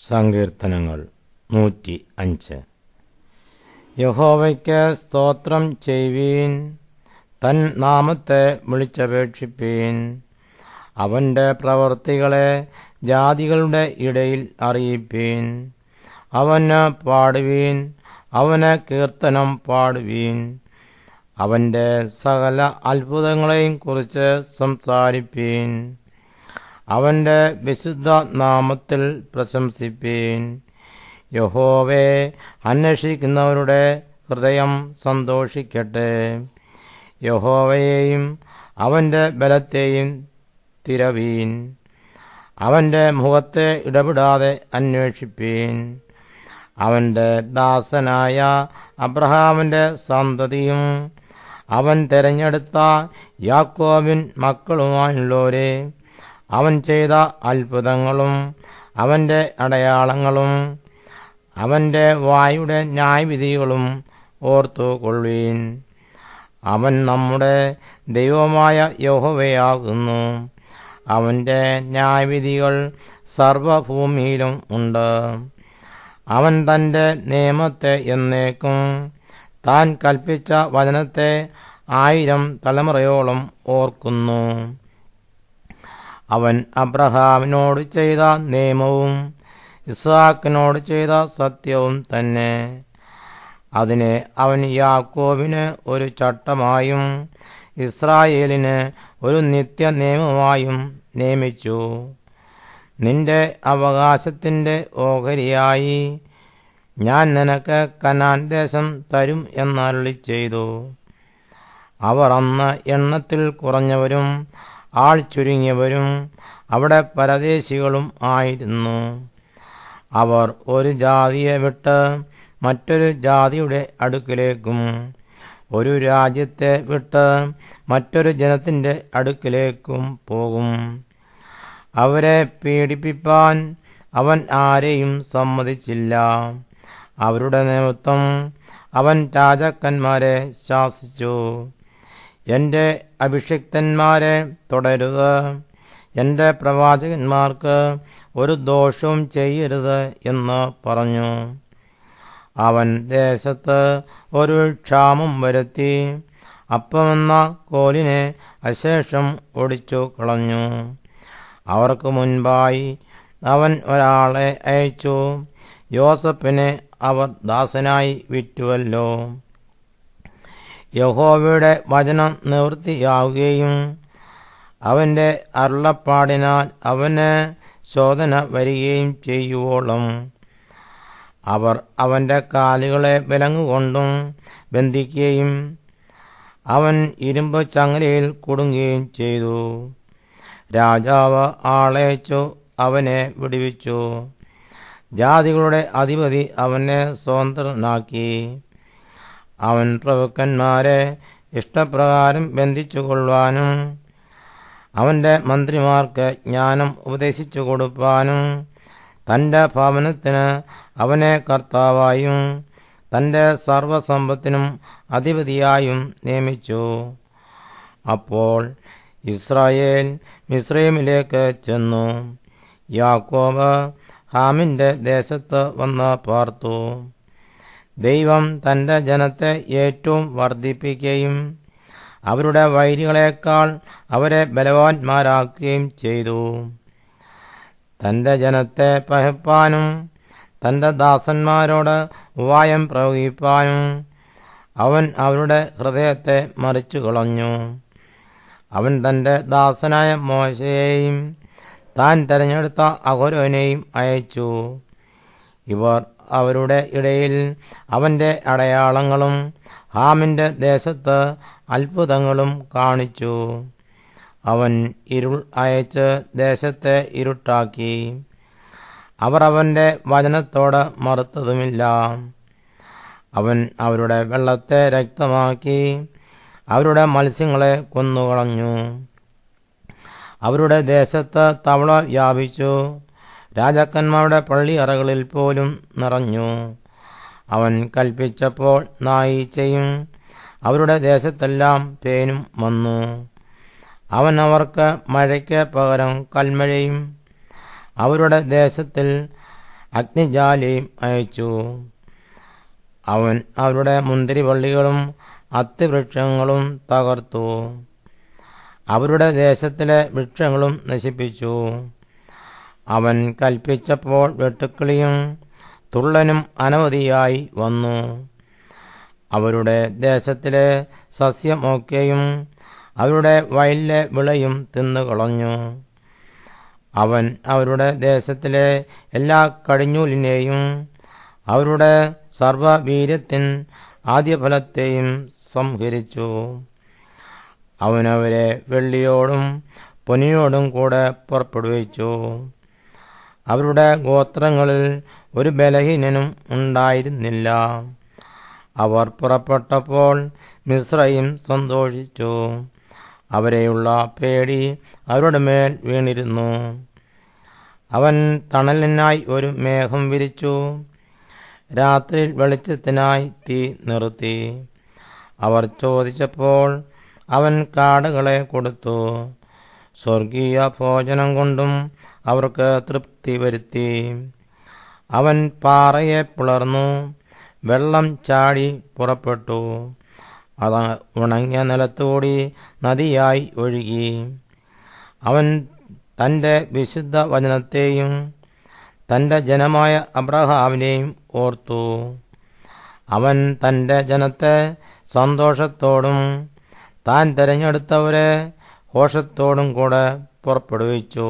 സങ്കീർത്തനങ്ങൾ നൂറ്റി അഞ്ച് യഹോവയ്ക്ക് സ്തോത്രം ചെയ്യുവീൻ തൻ നാമത്തെ വിളിച്ചപേക്ഷിപ്പീൻ അവന്റെ പ്രവൃത്തികളെ ജാതികളുടെ ഇടയിൽ അറിയിപ്പീൻ അവന് പാടുവീൻ അവന് കീർത്തനം പാടുവീൻ അവന്റെ സകല അത്ഭുതങ്ങളെയും കുറിച്ച് സംസാരിപ്പീൻ അവന്റെ വിശുദ്ധ നാമത്തിൽ പ്രശംസിപ്പീൻ യഹോവെ അന്വേഷിക്കുന്നവരുടെ ഹൃദയം സന്തോഷിക്കട്ടെ യഹോവയെയും അവന്റെ ബലത്തെയും തിരവീൻ അവന്റെ മുഖത്തെ ഇടപെടാതെ അന്വേഷിപ്പീൻ അവന്റെ ദാസനായ അബ്രഹാമിന്റെ സന്തതിയും അവൻ തെരഞ്ഞെടുത്ത യാക്കോബിൻ മക്കളുമായുള്ളവരെ അവൻ ചെയ്ത അത്ഭുതങ്ങളും അവന്റെ അടയാളങ്ങളും അവന്റെ വായുടെ ന്യായവിധികളും ഓർത്തുകൊള്ളുവീൻ അവൻ നമ്മുടെ ദൈവമായ യഹോവയാകുന്നു അവന്റെ ന്യായവിധികൾ സർവഭൂമിയിലും ഉണ്ട് അവൻ തന്റെ നിയമത്തെ എന്നേക്കും താൻ കൽപ്പിച്ച വചനത്തെ ആയിരം തലമുറയോളം ഓർക്കുന്നു അവൻ അബ്രഹാമിനോട് ചെയ്ത നിയമവും ഇസ്ഹാക്കിനോട് ചെയ്ത സത്യവും തന്നെ അതിനെ അവൻ യാക്കോബിന് ഒരു ചട്ടമായും ഇസ്രായേലിന് ഒരു നിത്യ നിയമമായും നിയമിച്ചു നിന്റെ അവകാശത്തിന്റെ ഓഹരിയായി ഞാൻ നിനക്ക് കനാൻ ദേശം തരും എന്നരുളി ചെയ്തു അവർ അന്ന് എണ്ണത്തിൽ കുറഞ്ഞവരും ആൾ ചുരുങ്ങിയവരും അവിടെ പരദേശികളും ആയിരുന്നു അവർ ഒരു ജാതിയെ വിട്ട് മറ്റൊരു ജാതിയുടെ അടുക്കിലേക്കും ഒരു രാജ്യത്തെ വിട്ട് മറ്റൊരു ജനത്തിന്റെ അടുക്കിലേക്കും പോകും അവരെ പീഡിപ്പിപ്പാൻ അവൻ ആരെയും സമ്മതിച്ചില്ല അവരുടെ നിമിത്തം അവൻ രാജാക്കന്മാരെ ശാസിച്ചു എന്റെ അഭിഷിക്തന്മാരെ തുടരുത് എന്റെ പ്രവാചകന്മാർക്ക് ഒരു ദോഷവും ചെയ്യരുത് എന്ന് പറഞ്ഞു അവൻ ദേശത്ത് ഒരു ക്ഷാമം വരുത്തി അപ്പമെന്ന കോലിനെ അശേഷം ഒടിച്ചു കളഞ്ഞു അവർക്ക് മുൻപായി അവൻ ഒരാളെ അയച്ചു യോസഫിനെ അവർ ദാസനായി വിറ്റുവല്ലോ യഹോവയുടെ വചനം നിവൃത്തിയാവുകയും അവന്റെ അരുളപ്പാടിനാൽ അവന് ശോധന വരികയും ചെയ്യുവോളം അവർ അവന്റെ കാലുകളെ വിലങ്ങുകൊണ്ടും ബന്ധിക്കുകയും അവൻ ഇരുമ്പ് ചങ്ങലയിൽ കുടുങ്ങുകയും ചെയ്തു രാജാവ് ആളയച്ചു അവനെ വിടുവിച്ചു ജാതികളുടെ അധിപതി അവനെ സ്വതന്ത്രനാക്കി അവൻ പ്രഭുക്കന്മാരെ ഇഷ്ടപ്രകാരം ബന്ധിച്ചുകൊള്ളുവാനും അവന്റെ മന്ത്രിമാർക്ക് ജ്ഞാനം ഉപദേശിച്ചു കൊടുപ്പാനും തന്റെ ഭവനത്തിന് അവനെ കർത്താവായും തന്റെ സർവസമ്പത്തിനും അധിപതിയായും നിയമിച്ചു അപ്പോൾ ഇസ്രായേൽ മിശ്രൈമിലേക്ക് ചെന്നു യാക്കോബ് ഹാമിന്റെ ദേശത്ത് വന്ന് പാർത്തു ദൈവം തന്റെ ജനത്തെ ഏറ്റവും വർദ്ധിപ്പിക്കുകയും അവരുടെ വൈരികളെക്കാൾ അവരെ ബലവാന്മാരാക്കുകയും ചെയ്തു തന്റെ ജനത്തെ പഹപ്പാനും തന്റെ ദാസന്മാരോട് ഉപായം പ്രയോഗിപ്പാനും അവൻ അവരുടെ ഹൃദയത്തെ മറിച്ചു കളഞ്ഞു അവൻ തന്റെ ദാസനായ മോശയെയും താൻ തെരഞ്ഞെടുത്ത അഹോരോനെയും അയച്ചു ഇവർ അവരുടെ ഇടയിൽ അവന്റെ അടയാളങ്ങളും ഹാമിന്റെ ദേശത്ത് അത്ഭുതങ്ങളും കാണിച്ചു അവൻ ഇരുൾ അയച്ച് ദേശത്തെ ഇരുട്ടാക്കി അവർ അവന്റെ വചനത്തോട് മറുത്തതുമില്ല അവൻ അവരുടെ വെള്ളത്തെ രക്തമാക്കി അവരുടെ മത്സ്യങ്ങളെ കൊന്നുകളഞ്ഞു അവരുടെ ദേശത്ത് തവള വ്യാപിച്ചു രാജാക്കന്മാരുടെ പള്ളിയറകളിൽ പോലും നിറഞ്ഞു അവൻ കൽപ്പിച്ചപ്പോൾ നായീച്ചയും അവരുടെ ദേശത്തെല്ലാം പേനും വന്നു അവൻ അവർക്ക് മഴയ്ക്ക് പകരം കൽമഴയും അവരുടെ ദേശത്തിൽ അഗ്നിജാലിയും അയച്ചു അവൻ അവരുടെ മുന്തിരിവള്ളികളും അത്തിവൃക്ഷങ്ങളും തകർത്തു അവരുടെ ദേശത്തിലെ വൃക്ഷങ്ങളും നശിപ്പിച്ചു അവൻ കൽപ്പിച്ചപ്പോൾ വെട്ടുക്കിളിയും തുള്ളനും അനവധിയായി വന്നു അവരുടെ ദേശത്തിലെ സസ്യമൊക്കെയും അവരുടെ വയലിലെ വിളയും തിന്നുകളഞ്ഞു അവൻ അവരുടെ ദേശത്തിലെ എല്ലാ കടിഞ്ഞൂലിനെയും അവരുടെ സർവവീര്യത്തിൻ ആദ്യഫലത്തെയും സംഹരിച്ചു അവനവരെ വെള്ളിയോടും പൊന്നിയോടും കൂടെ പുറപ്പെടുവിച്ചു അവരുടെ ഗോത്രങ്ങളിൽ ഒരു ബലഹീനനും ഉണ്ടായിരുന്നില്ല അവർ പുറപ്പെട്ടപ്പോൾ മിശ്രയും സന്തോഷിച്ചു അവരെയുള്ള പേടി അവരുടെ മേൽ വീണിരുന്നു അവൻ തണലിനായി ഒരു മേഘം വിരിച്ചു രാത്രിയിൽ വെളിച്ചത്തിനായി തീ നിർത്തി അവർ ചോദിച്ചപ്പോൾ അവൻ കാടുകളെ കൊടുത്തു സ്വർഗീയ ഭോജനം കൊണ്ടും അവർക്ക് തൃപ്തി വരുത്തി അവൻ പാറയെ പിളർന്നു വെള്ളം ചാടി പുറപ്പെട്ടു അത് ഉണങ്ങിയ നിലത്തുകൂടി നദിയായി ഒഴുകി അവൻ തന്റെ വിശുദ്ധ വചനത്തെയും തന്റെ ജനമായ അബ്രഹാമിനെയും ഓർത്തു അവൻ തന്റെ ജനത്തെ സന്തോഷത്തോടും താൻ തിരഞ്ഞെടുത്തവരെ ഘോഷത്തോടും കൂടെ പുറപ്പെടുവിച്ചു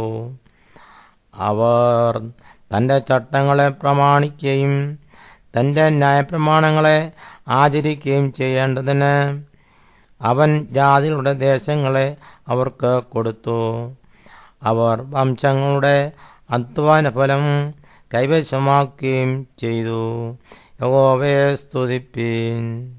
അവർ തന്റെ ചട്ടങ്ങളെ പ്രമാണിക്കുകയും തന്റെ ന്യായപ്രമാണങ്ങളെ ആചരിക്കുകയും ചെയ്യേണ്ടതിന് അവൻ ജാതികളുടെ ദേശങ്ങളെ അവർക്ക് കൊടുത്തു അവർ വംശങ്ങളുടെ അധ്വാന ഫലം കൈവശമാക്കുകയും ചെയ്തു യഹോവയെ സ്തുതിപ്പീൻ